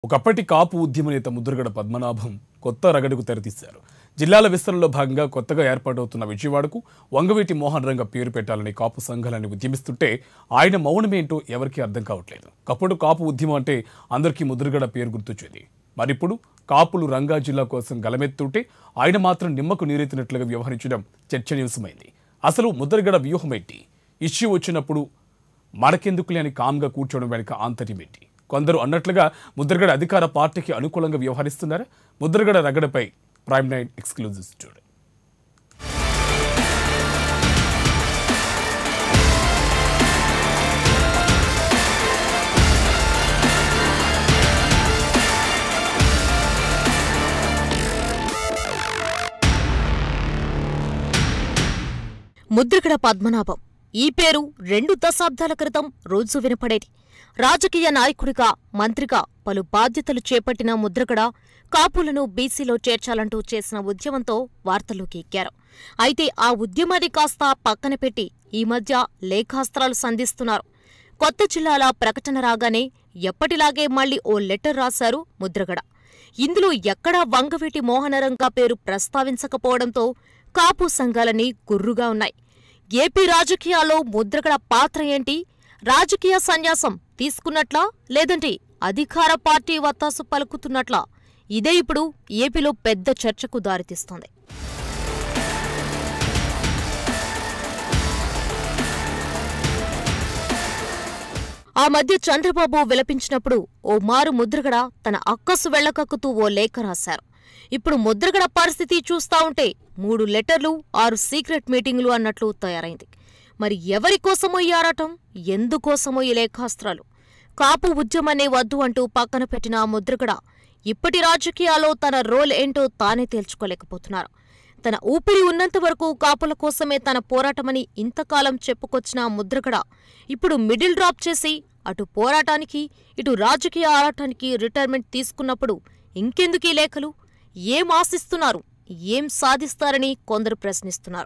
ఒకప్పటి కాపు ఉద్యమ నేత ముద్రగడ పద్మనాభం కొత్త రగడుకు తెరతీశారు జిల్లాల విస్తరణలో భాగంగా కొత్తగా ఏర్పాటవుతున్న విజయవాడకు వంగవీటి మోహన్ రంగ పేరు పెట్టాలని కాపు సంఘాలని ఉద్యమిస్తుంటే ఆయన మౌనమేంటో ఎవరికీ అర్థం కావట్లేదు ఒకప్పుడు కాపు ఉద్యమం అంటే అందరికీ ముద్రగడ పేరు గుర్తొచ్చేది మరిప్పుడు కాపులు రంగా జిల్లా కోసం గలమెత్తుంటే ఆయన మాత్రం నిమ్మకు నీరెత్తినట్లుగా వ్యవహరించడం చర్చనీయాంశమైంది అసలు ముద్రగడ వ్యూహమేంటి ఇష్యూ వచ్చినప్పుడు మనకెందుకులే అని కామ్గా కూర్చోవడం వెనుక ఆంతర్యం ఏంటి కొందరు అన్నట్లుగా ముద్రగడ అధికార పార్టీకి అనుకూలంగా వ్యవహరిస్తున్నారు ముద్రగడ రగడపై prime nine exclusive story Mudragada Padmanabham ఈ పేరు రెండు దశాబ్దాల క్రితం రోజు వినపడేది రాజకీయ నాయకుడిగా మంత్రిగా పలు బాధ్యతలు చేపట్టిన ముద్రగడ కాపులను బీసీలో చేర్చాలంటూ చేసిన ఉద్యమంతో వార్తల్లోకి ఎక్కారు అయితే ఆ ఉద్యమాన్ని కాస్త పక్కన పెట్టి ఈ మధ్య లేఖాస్త్రాలు సంధిస్తున్నారు కొత్త జిల్లాల ప్రకటన రాగానే ఎప్పటిలాగే మళ్లీ ఓ లెటర్ రాశారు ముద్రగడ ఇందులో ఎక్కడా వంగవీటి మోహనరంగా పేరు ప్రస్తావించకపోవడంతో కాపు సంఘాలని గుర్రుగా ఉన్నాయి ఏపీ రాజకీయాల్లో ముద్రగడ పాత్ర ఏంటి రాజకీయ సన్యాసం తీసుకున్నట్లా లేదంటే అధికార పార్టీ వత్తాసు పలుకుతున్నట్లా ఇదే ఇప్పుడు ఏపీలో పెద్ద చర్చకు దారితీస్తోంది ఆ మధ్య చంద్రబాబు విలపించినప్పుడు ఓ మారు ముద్రగడ తన అక్కసు వెళ్లకక్కుతూ ఓ లేఖ రాశారు ఇప్పుడు ముద్రగడ పరిస్థితి చూస్తా ఉంటే మూడు లెటర్లు ఆరు సీక్రెట్ మీటింగులు అన్నట్లు తయారైంది మరి ఎవరి కోసమో ఈ ఆరాటం ఎందుకోసమో ఈ లేఖాస్త్రాలు కాపు ఉద్యమనే వద్దు అంటూ పక్కన పెట్టిన ఆ ముద్రగడ ఇప్పటి రాజకీయాల్లో తన రోల్ ఏంటో తానే తేల్చుకోలేకపోతున్నారు తన ఊపిరి ఉన్నంత వరకు కాపుల కోసమే తన పోరాటమని ఇంతకాలం చెప్పుకొచ్చిన ఆ ముద్రగడ ఇప్పుడు మిడిల్ డ్రాప్ చేసి అటు పోరాటానికి ఇటు రాజకీయ ఆరాటానికి రిటైర్మెంట్ తీసుకున్నప్పుడు ఇంకెందుకీ లేఖలు ఏం ఆశిస్తున్నారు ఏం సాధిస్తారని కొందరు ప్రశ్నిస్తున్నారు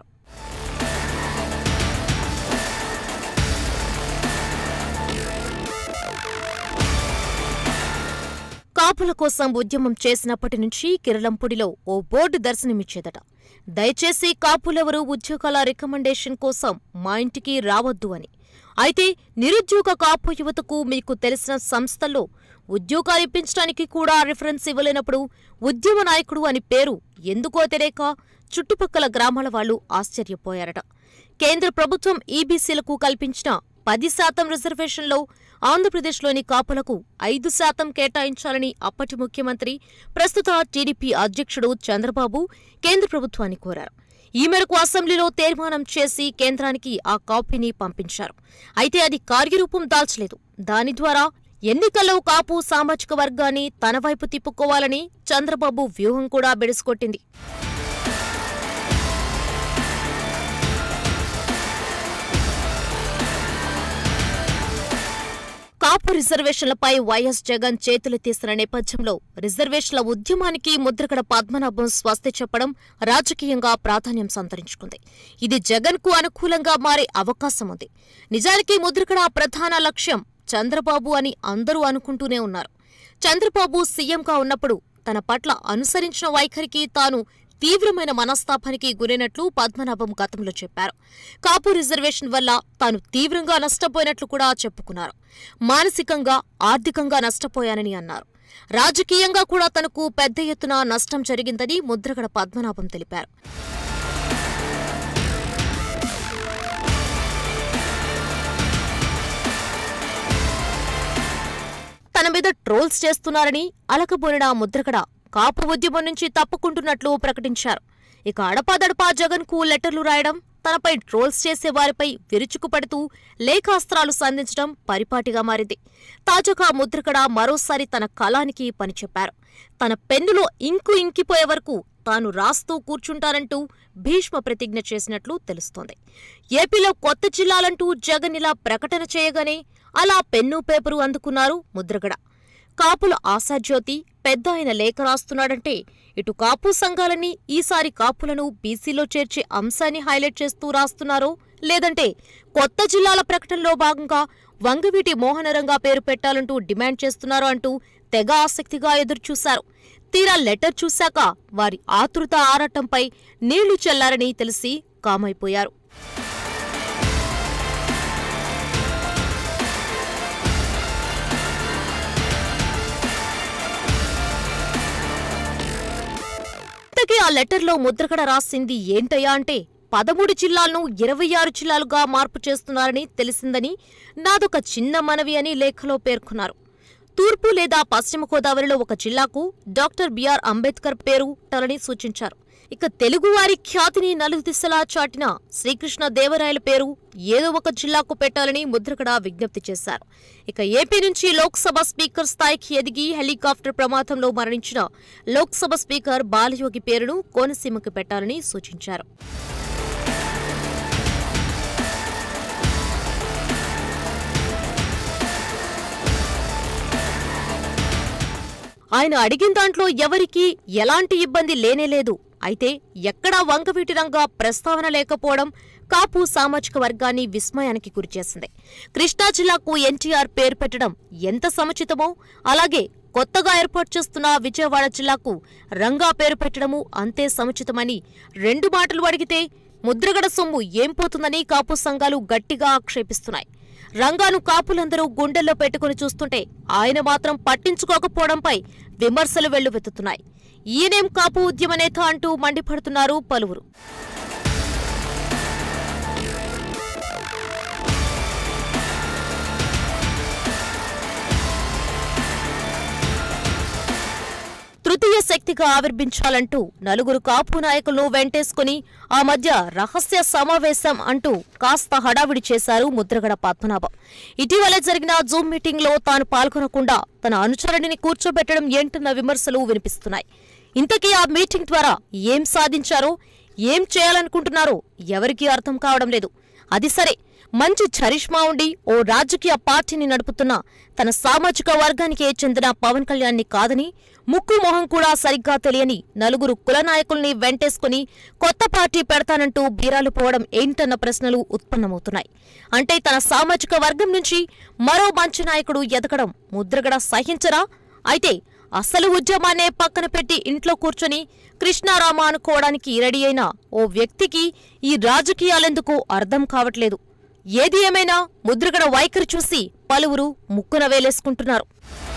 కాపుల కోసం ఉద్యమం చేసినప్పటి నుంచి కిరళంపూడిలో ఓ బోర్డు దర్శనమిచ్చేదట దయచేసి కాపులెవరూ ఉద్యోగాల రికమెండేషన్ కోసం మా ఇంటికి రావద్దు అని అయితే నిరుద్యోగ కాపు యువతకు మీకు తెలిసిన సంస్థల్లో ఉద్యోగాలు ఇప్పించడానికి కూడా రిఫరెన్స్ ఇవ్వలేనప్పుడు ఉద్యమ నాయకుడు అని పేరు ఎందుకో తెలియక చుట్టుపక్కల గ్రామాల వాళ్లు ఆశ్చర్యపోయారట కేంద్ర ప్రభుత్వం ఈబీసీలకు కల్పించిన పది శాతం రిజర్వేషన్లో ఆంధ్రప్రదేశ్లోని కాపులకు ఐదు శాతం కేటాయించాలని అప్పటి ముఖ్యమంత్రి ప్రస్తుత టీడీపీ అధ్యక్షుడు చంద్రబాబు కేంద్ర ప్రభుత్వాన్ని కోరారు ఈ మేరకు అసెంబ్లీలో తీర్మానం చేసి కేంద్రానికి ఆ కాపీని పంపించారు అయితే అది కార్యరూపం దాల్చలేదు దాని ద్వారా ఎన్నికల్లో కాపు సామాజిక వర్గాన్ని తన వైపు తిప్పుకోవాలని చంద్రబాబు వ్యూహం కూడా బెడిసికొట్టింది కాపు రిజర్వేషన్లపై వైఎస్ జగన్ చేతులెత్తేసిన నేపథ్యంలో రిజర్వేషన్ల ఉద్యమానికి ముద్రగడ పద్మనాభం స్వస్తి చెప్పడం రాజకీయంగా ప్రాధాన్యం సంతరించుకుంది ఇది జగన్ కు అనుకూలంగా మారే అవకాశం ఉంది నిజానికి ముద్రగడ ప్రధాన లక్ష్యం చంద్రబాబు అని అందరూ అనుకుంటూనే ఉన్నారు చంద్రబాబు సీఎంగా ఉన్నప్పుడు తన పట్ల అనుసరించిన వైఖరికి తాను తీవ్రమైన మనస్తాపానికి గురైనట్లు పద్మనాభం గతంలో చెప్పారు కాపు రిజర్వేషన్ వల్ల తాను తీవ్రంగా నష్టపోయినట్లు కూడా చెప్పుకున్నారు మానసికంగా ఆర్థికంగా నష్టపోయానని అన్నారు రాజకీయంగా కూడా తనకు పెద్ద ఎత్తున నష్టం జరిగిందని ముద్రగడ పద్మనాభం తెలిపారు తన మీద ట్రోల్స్ చేస్తున్నారని అలకబోనిన ఆ ముద్రగడ కాపు ఉద్యమం నుంచి తప్పుకుంటున్నట్లు ప్రకటించారు ఇక అడపాదడపా జగన్ కు లెటర్లు రాయడం తనపై ట్రోల్స్ చేసే వారిపై విరుచుకుపడుతూ లేఖాస్త్రాలు సంధించడం పరిపాటిగా మారింది తాజాగా ముద్రగడ మరోసారి తన కళానికి పనిచెప్పారు తన పెన్నులో ఇంకు ఇంకిపోయే వరకు తాను రాస్తూ కూర్చుంటానంటూ భీష్మ ప్రతిజ్ఞ చేసినట్లు తెలుస్తోంది ఏపీలో కొత్త జిల్లాలంటూ జగన్ ఇలా ప్రకటన చేయగానే అలా పెన్ను పేపరు అందుకున్నారు ముద్రగడ కాపుల ఆశాజ్యోతి పెద్ద ఆయన లేఖ రాస్తున్నాడంటే ఇటు కాపు సంఘాలని ఈసారి కాపులను బీసీలో చేర్చే అంశాన్ని హైలైట్ చేస్తూ రాస్తున్నారో లేదంటే కొత్త జిల్లాల ప్రకటనలో భాగంగా వంగవీటి మోహనరంగా పేరు పెట్టాలంటూ డిమాండ్ చేస్తున్నారో అంటూ తెగ ఆసక్తిగా ఎదురుచూశారు తీరా లెటర్ చూశాక వారి ఆతృత ఆరాటంపై నీళ్లు చల్లారని తెలిసి కామైపోయారు ఇంతకీ ఆ లెటర్లో ముద్రగడ రాసింది ఏంటయ్యా అంటే పదమూడు జిల్లాలను ఇరవై ఆరు జిల్లాలుగా మార్పు చేస్తున్నారని తెలిసిందని నాదొక చిన్న మనవి అని లేఖలో పేర్కొన్నారు తూర్పు లేదా పశ్చిమ గోదావరిలో ఒక జిల్లాకు డాక్టర్ బిఆర్ అంబేద్కర్ పేరు పెట్టాలని సూచించారు ఇక తెలుగువారి ఖ్యాతిని నలుదిశలా చాటిన శ్రీకృష్ణ దేవరాయల పేరు ఏదో ఒక జిల్లాకు పెట్టాలని ముద్రగడ విజ్ఞప్తి చేశారు ఇక ఏపీ నుంచి లోక్సభ స్పీకర్ స్థాయికి ఎదిగి హెలికాప్టర్ ప్రమాదంలో మరణించిన లోక్సభ స్పీకర్ బాలయోగి పేరును కోనసీమకు పెట్టాలని సూచించారు ఆయన అడిగిన దాంట్లో ఎవరికీ ఎలాంటి ఇబ్బంది లేనేలేదు అయితే ఎక్కడా వంగవీటి రంగా ప్రస్తావన లేకపోవడం కాపు సామాజిక వర్గాన్ని విస్మయానికి గురిచేసింది కృష్ణా జిల్లాకు ఎన్టీఆర్ పేరు పెట్టడం ఎంత సముచితమో అలాగే కొత్తగా ఏర్పాటు చేస్తున్న విజయవాడ జిల్లాకు రంగా పేరు పెట్టడము అంతే సముచితమని రెండు మాటలు అడిగితే ముద్రగడ సొమ్ము ఏం పోతుందని కాపు సంఘాలు గట్టిగా ఆక్షేపిస్తున్నాయి రంగాను కాపులందరూ గుండెల్లో పెట్టుకుని చూస్తుంటే ఆయన మాత్రం పట్టించుకోకపోవడంపై విమర్శలు వెల్లువెత్తుతున్నాయి ఈయనేం కాపు ఉద్యమ నేత అంటూ మండిపడుతున్నారు పలువురు తృతీయ శక్తిగా ఆవిర్భించాలంటూ నలుగురు కాపు నాయకులను వెంటేసుకుని ఆ మధ్య రహస్య సమావేశం అంటూ కాస్త హడావిడి చేశారు ముద్రగడ పద్మనాభం ఇటీవలే జరిగిన జూమ్ మీటింగ్ లో తాను పాల్గొనకుండా తన అనుచరుడిని కూర్చోబెట్టడం ఏంటన్న విమర్శలు వినిపిస్తున్నాయి ఇంతకీ ఆ మీటింగ్ ద్వారా ఏం సాధించారో ఏం చేయాలనుకుంటున్నారో ఎవరికీ అర్థం కావడం లేదు అది సరే మంచి చరిష్మా ఉండి ఓ రాజకీయ పార్టీని నడుపుతున్న తన సామాజిక వర్గానికే చెందిన పవన్ కళ్యాణ్ని కాదని ముక్కు మొహం కూడా సరిగ్గా తెలియని నలుగురు కుల నాయకుల్ని వెంటేసుకుని కొత్త పార్టీ పెడతానంటూ బీరాలు పోవడం ఏంటన్న ప్రశ్నలు ఉత్పన్నమవుతున్నాయి అంటే తన సామాజిక వర్గం నుంచి మరో మంచి నాయకుడు ఎదగడం ముద్రగడ సహించరా అయితే అసలు ఉద్యమాన్నే పక్కన పెట్టి ఇంట్లో కూర్చొని కృష్ణారామ అనుకోవడానికి రెడీ అయిన ఓ వ్యక్తికి ఈ రాజకీయాలెందుకు అర్థం కావట్లేదు ఏది ఏమైనా ముద్రగడ వైఖరి చూసి పలువురు ముక్కున వేలేసుకుంటున్నారు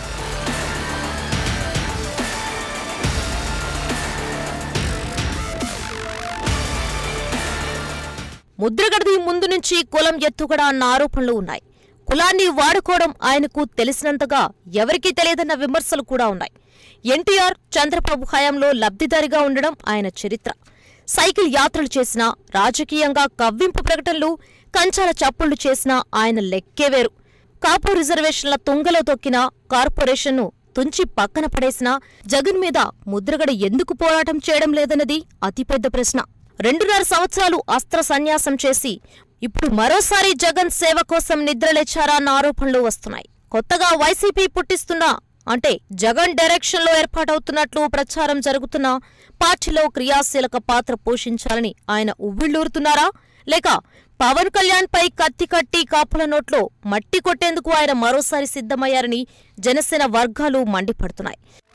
ముద్రగడది ముందు నుంచి కులం ఎత్తుగడ అన్న ఆరోపణలు ఉన్నాయి కులాన్ని వాడుకోవడం ఆయనకు తెలిసినంతగా ఎవరికీ తెలియదన్న విమర్శలు కూడా ఉన్నాయి ఎన్టీఆర్ చంద్రబాబు హయాంలో లబ్ధిదారిగా ఉండడం ఆయన చరిత్ర సైకిల్ యాత్రలు చేసినా రాజకీయంగా కవ్వింపు ప్రకటనలు కంచాల చప్పుళ్లు చేసినా ఆయన లెక్కే వేరు కాపు రిజర్వేషన్ల తుంగలో తొక్కిన కార్పొరేషన్ను తుంచి పక్కన పడేసినా జగన్ మీద ముద్రగడ ఎందుకు పోరాటం చేయడం లేదన్నది అతిపెద్ద ప్రశ్న రెండున్నర సంవత్సరాలు అస్త్ర సన్యాసం చేసి ఇప్పుడు మరోసారి జగన్ సేవ కోసం నిద్రలేచారా అన్న ఆరోపణలు వస్తున్నాయి కొత్తగా వైసీపీ పుట్టిస్తున్న అంటే జగన్ డైరెక్షన్లో ఏర్పాటవుతున్నట్లు ప్రచారం జరుగుతున్న పార్టీలో క్రియాశీలక పాత్ర పోషించాలని ఆయన ఉవ్విళ్లూరుతున్నారా లేక పవన్ కళ్యాణ్ పై కత్తి కట్టి కాపుల నోట్లో మట్టి కొట్టేందుకు ఆయన మరోసారి సిద్ధమయ్యారని జనసేన వర్గాలు మండిపడుతున్నాయి